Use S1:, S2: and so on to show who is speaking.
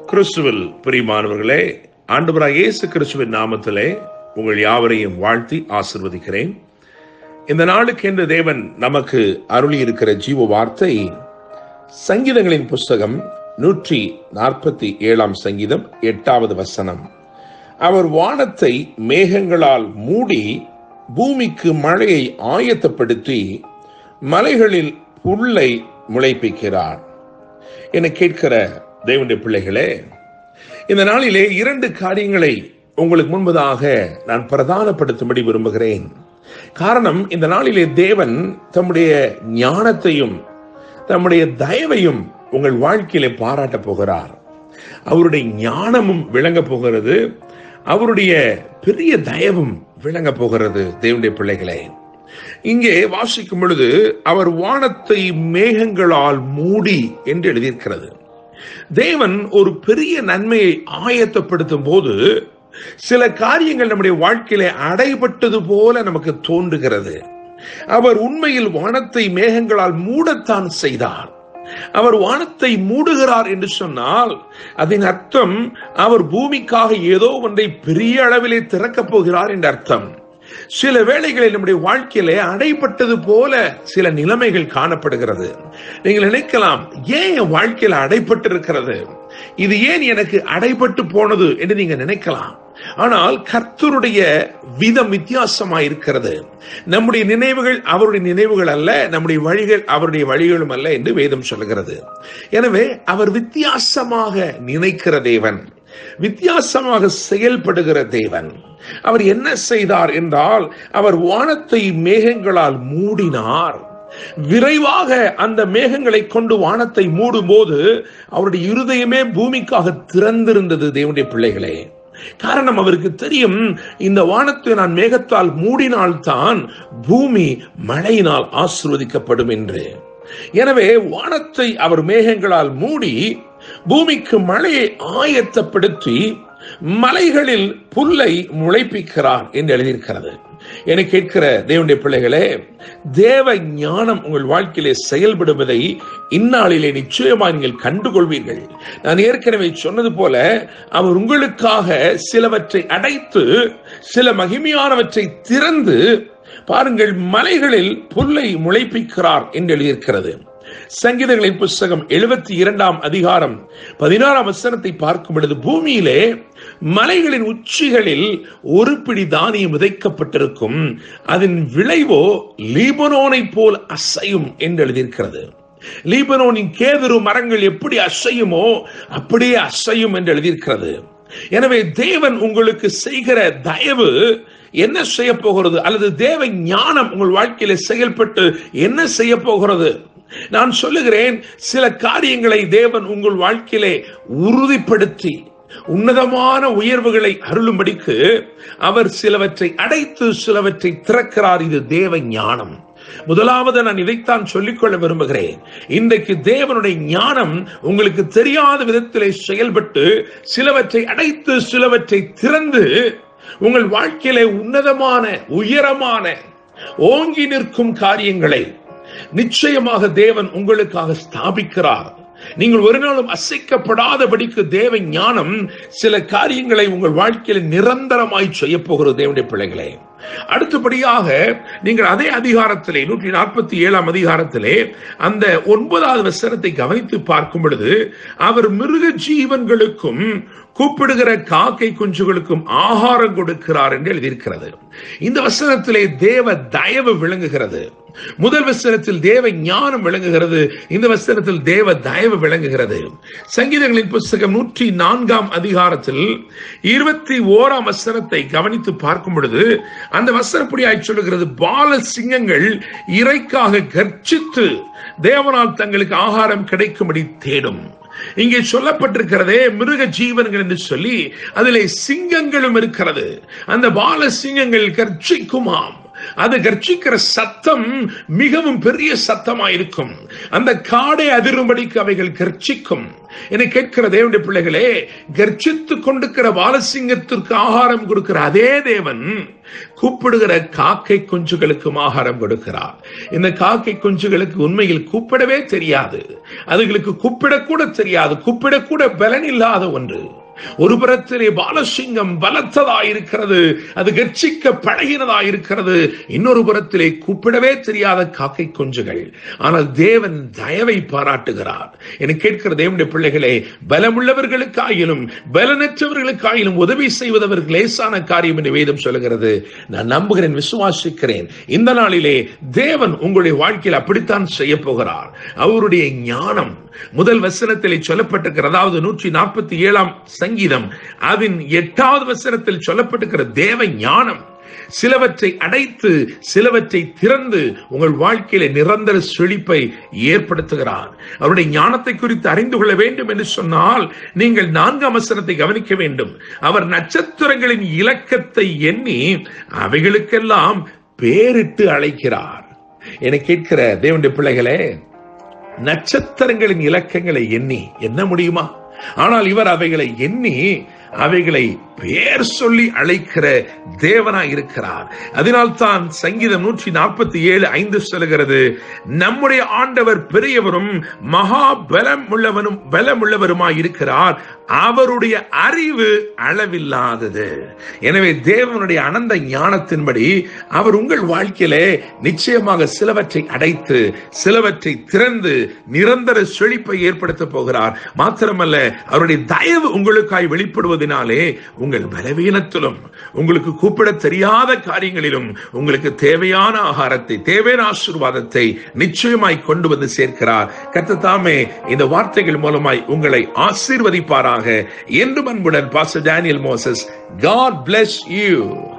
S1: கிறிஸ்துவில் பிரியமானவர்களே ஆண்டவராக இயேசு கிறிஸ்துவின் நாமத்திலே உங்கள் யாவரையும் வாழ்த்தி ஆசிர்வதிக்கிறேன் இந்த நாளுக்கென்று தேவன் நமக்கு அருளி இருக்கிற ஜீவ வார்த்தை சங்கீதங்களின் புஸ்தகம் நூற்றி நாற்பத்தி ஏழாம் சங்கீதம் எட்டாவது வசனம் அவர் வானத்தை மேகங்களால் மூடி பூமிக்கு மழையை ஆயத்தப்படுத்தி மலைகளில் புல்லை முளைப்பிக்கிறார் என கேட்கிற தேவனுடைய பிள்ளைகளே இந்த நாளிலே இரண்டு காரியங்களை உங்களுக்கு முன்பதாக நான் பிரதானப்படுத்தும்படி விரும்புகிறேன் காரணம் இந்த நாளிலே தேவன் தம்முடைய ஞானத்தையும் தம்முடைய தயவையும் உங்கள் வாழ்க்கையிலே பாராட்டப் போகிறார் அவருடைய ஞானமும் விளங்க போகிறது அவருடைய பெரிய தயவும் விளங்க போகிறது தேவனுடைய பிள்ளைகளே இங்கே வாசிக்கும் பொழுது அவர் வானத்தை மேகங்களால் மூடி என்று எழுதியிருக்கிறது தேவன் ஒரு பெரிய நன்மையை ஆயத்தப்படுத்தும் போது சில காரியங்கள் நம்முடைய வாழ்க்கையில அடைபட்டது போல நமக்கு தோன்றுகிறது அவர் உண்மையில் வானத்தை மேகங்களால் மூடத்தான் செய்தார் அவர் வானத்தை மூடுகிறார் என்று சொன்னால் அதன் அர்த்தம் அவர் பூமிக்காக ஏதோ ஒன்றை பெரிய அளவிலே திறக்கப் போகிறார் என்ற அர்த்தம் சில வேளைகளில் நம்முடைய வாழ்க்கையிலே அடைப்பட்டது போல சில நிலைமைகள் காணப்படுகிறது நீங்கள் நினைக்கலாம் ஏன் என் வாழ்க்கையில அடைப்பட்டிருக்கிறது இது ஏன் எனக்கு அடைபட்டு போனது என்று நீங்க நினைக்கலாம் ஆனால் கர்த்தருடைய விதம் வித்தியாசமா இருக்கிறது நம்முடைய நினைவுகள் அவருடைய நினைவுகள் அல்ல நம்முடைய வழிகள் அவருடைய வழிகளும் அல்ல என்று வேதம் சொல்கிறது எனவே அவர் வித்தியாசமாக நினைக்கிற தேவன் வித்தியாசமாக செயல்படுகிற தேவன் அவர் என்ன செய்தார் என்றால் அவர் வானத்தை மேகங்களால் மூடினார் விரைவாக அந்த மேகங்களை கொண்டு வானத்தை மூடும் போது அவருடைய இருதயமே பூமிக்காக திறந்திருந்தது தேவனுடைய பிள்ளைகளே காரணம் அவருக்கு தெரியும் இந்த வானத்தை நான் மேகத்தால் மூடினால்தான் பூமி மழையினால் ஆசிர்வதிக்கப்படும் என்று எனவே வானத்தை அவர் மேகங்களால் மூடி பூமிக்கு மழையை ஆயத்தப்படுத்தி மலைகளில் புல்லை முளைப்பிக்கிறார் என்று எழுதியிருக்கிறது என கேட்கிற தேவனுடைய பிள்ளைகளே தேவ ஞானம் உங்கள் வாழ்க்கையிலே செயல்படுவதை இந்நாளிலே நிச்சயமாக நீங்கள் கண்டுகொள்வீர்கள் நான் ஏற்கனவே சொன்னது போல அவர் உங்களுக்காக சிலவற்றை அடைத்து சில மகிமையானவற்றை திறந்து பாருங்கள் மலைகளில் புல்லை முளைப்பிக்கிறார் என்று எழுதியிருக்கிறது சங்கீதங்களின் புஸ்தகம் எழுபத்தி இரண்டாம் அதிகாரம் பதினாறாம் வசனத்தை பார்க்கும் பொழுது பூமியிலே மலைகளின் உச்சிகளில் ஒரு பிடி தானியம் விதைக்கப்பட்டிருக்கும் அதன் விளைவோ லீபனோனை போல் அசையும் என்று எழுதியிருக்கிறது லீபனோனின் கேதுரு மரங்கள் எப்படி அசையுமோ அப்படியே அசையும் என்று எழுதியிருக்கிறது எனவே தேவன் உங்களுக்கு செய்கிற தயவு என்ன செய்ய போகிறது அல்லது தேவ ஞானம் உங்கள் வாழ்க்கையில செயல்பட்டு என்ன செய்ய போகிறது நான் சொல்லுகிறேன் சில காரியங்களை தேவன் உங்கள் வாழ்க்கையிலே உறுதிப்படுத்தி உன்னதமான உயர்வுகளை அருளும்படிக்கு அவர் சிலவற்றை அடைத்து சிலவற்றை திறக்கிறார் இது தேவ ஞானம் முதலாவது நான் இதைத்தான் சொல்லிக்கொள்ள விரும்புகிறேன் இன்றைக்கு தேவனுடைய ஞானம் உங்களுக்கு தெரியாத விதத்திலே செயல்பட்டு சிலவற்றை அடைத்து சிலவற்றை திறந்து உங்கள் வாழ்க்கையிலே உன்னதமான உயரமான ஓங்கி நிற்கும் காரியங்களை நிச்சயமாக தேவன் உங்களுக்காக ஸ்தாபிக்கிறார் நீங்கள் ஒரு நாளும் அசைக்கப்படாதபடிக்கு தேவ ஞானம் சில காரியங்களை உங்கள் வாழ்க்கையில் நிரந்தரமாய் செய்ய போகிறது தேவனுடைய பிள்ளைகளே அடுத்தபடியாக நீங்கள் அதே அதிகாரத்திலே நூற்றி நாற்பத்தி ஏழாம் அதிகாரத்திலே அந்த ஒன்பதாவது வசனத்தை கவனித்து பார்க்கும் பொழுது அவர் மிருக ஜீவன்களுக்கும் கூப்பிடுகிற காக்கை குஞ்சுகளுக்கும் ஆகாரம் கொடுக்கிறார் என்று எழுதியிருக்கிறது இந்த வசனத்திலே தேவ தயவு விளங்குகிறது முதல் வசனத்தில் தேவ ஞானம் விளங்குகிறது இந்த வசனத்தில் தேவ தயவு விளங்குகிறது சங்கீதங்களின் புஸ்தகம் நூற்றி நான்காம் அதிகாரத்தில் இருபத்தி ஓராம் வசனத்தை கவனித்து பார்க்கும் பொழுது அந்த வசனப்படியாய் சொல்லுகிறது பால சிங்கங்கள் இறைக்காக கர்ச்சித்து தேவனால் தங்களுக்கு ஆகாரம் கிடைக்கும்படி தேடும் இங்கே சொல்லப்பட்டிருக்கிறதே மிருக ஜீவன்கள் என்று சொல்லி அதிலே சிங்கங்களும் இருக்கிறது அந்த பால சிங்கங்கள் கர்ச்சிக்குமாம் அது கர்ச்சிக்கிற சத்தம் மிகவும் பெரிய சத்தமாயிருக்கும் அந்த காடை அதிரும்படிக்கு அவைகள் கர்ச்சிக்கும் என கேட்கிற தேவனுடைய பிள்ளைகளே கர்ச்சித்துக் கொண்டிருக்கிற பாலசிங்கத்திற்கு ஆகாரம் கொடுக்கிற அதே தேவன் கூப்பிடுகிற காக்கை குஞ்சுகளுக்கும் ஆகாரம் கொடுக்கிறார் இந்த காக்கை குஞ்சுகளுக்கு உண்மையில் கூப்பிடவே தெரியாது அதுகளுக்கு கூப்பிடக்கூட தெரியாது கூப்பிடக்கூட பலன் இல்லாத ஒன்று ஒரு புறத்திலே பாலசிங்கம் பலத்ததாயிருக்கிறது அது கர்ச்சிக்க பழகினதாயிருக்கிறது இன்னொரு புறத்திலே கூப்பிடவே தெரியாத காக்கை குஞ்சுகள் ஆனால் தேவன் தயவை பாராட்டுகிறார் என கேட்கிற தேவனுடைய பிள்ளைகளே பலமுள்ளவர்களுக்காயிலும் பலனற்றவர்களுக்காயிலும் உதவி செய்வதவர்கள் லேசான காரியம் என்று வேதம் சொல்லுகிறது நான் நம்புகிறேன் விசுவாசிக்கிறேன் இந்த நாளிலே தேவன் உங்களுடைய வாழ்க்கையில் அப்படித்தான் செய்ய போகிறார் அவருடைய ஞானம் முதல் வசனத்தில் சொல்லப்பட்டிருக்கிற அதாவது நூற்றி நாற்பத்தி ஏழாம் சங்கீதம் அதன் எட்டாவது வசனத்தில் சொல்லப்பட்டிருக்கிற தேவ ஞானம் சிலவற்றை அடைத்து சிலவற்றை திறந்து உங்கள் வாழ்க்கையில நிரந்தர செழிப்பை ஏற்படுத்துகிறார் அவருடைய ஞானத்தை குறித்து அறிந்து கொள்ள வேண்டும் என்று சொன்னால் நீங்கள் நான்காம் வசனத்தை கவனிக்க வேண்டும் அவர் நட்சத்திரங்களின் இலக்கத்தை எண்ணி அவைகளுக்கெல்லாம் பேரிட்டு அழைக்கிறார் என கேட்கிற தேவனுடைய பிள்ளைகளே நட்சத்திரங்களின் இலக்கங்களை எண்ணி என்ன முடியுமா ஆனால் இவர் அவைகளை எண்ணி அவைகளை பேர் சொல்லி அழைக்கிற தேவனாய் இருக்கிறார் அதனால் தான் சங்கீதம் நூற்றி நாற்பத்தி ஏழு ஐந்து சொல்லுகிறது நம்முடைய ஆண்டவர் பெரியவரும் மகா பலம் உள்ளவனும் பலம் உள்ளவருமாய் இருக்கிறார் அவருடைய அறிவு அளவில்லாதது எனவே தேவனுடைய அனந்த ஞானத்தின்படி அவர் உங்கள் வாழ்க்கையிலே நிச்சயமாக சிலவற்றை அடைத்து சிலவற்றை திறந்து நிரந்தர செழிப்பை ஏற்படுத்த போகிறார் மாத்திரமல்ல அவருடைய தயவு உங்களுக்காய் வெளிப்படுவதனாலே உங்கள் பலவீனத்திலும் உங்களுக்கு கூப்பிட தெரியாத காரியங்களிலும் உங்களுக்கு தேவையான ஆகாரத்தை தேவையான ஆசீர்வாதத்தை நிச்சயமாய் கொண்டு வந்து சேர்க்கிறார் கத்தத்தாமே இந்த வார்த்தைகள் மூலமாய் உங்களை ஆசீர்வதிப்பாராக என்று அன்புடன் பாச Daniel Moses God bless you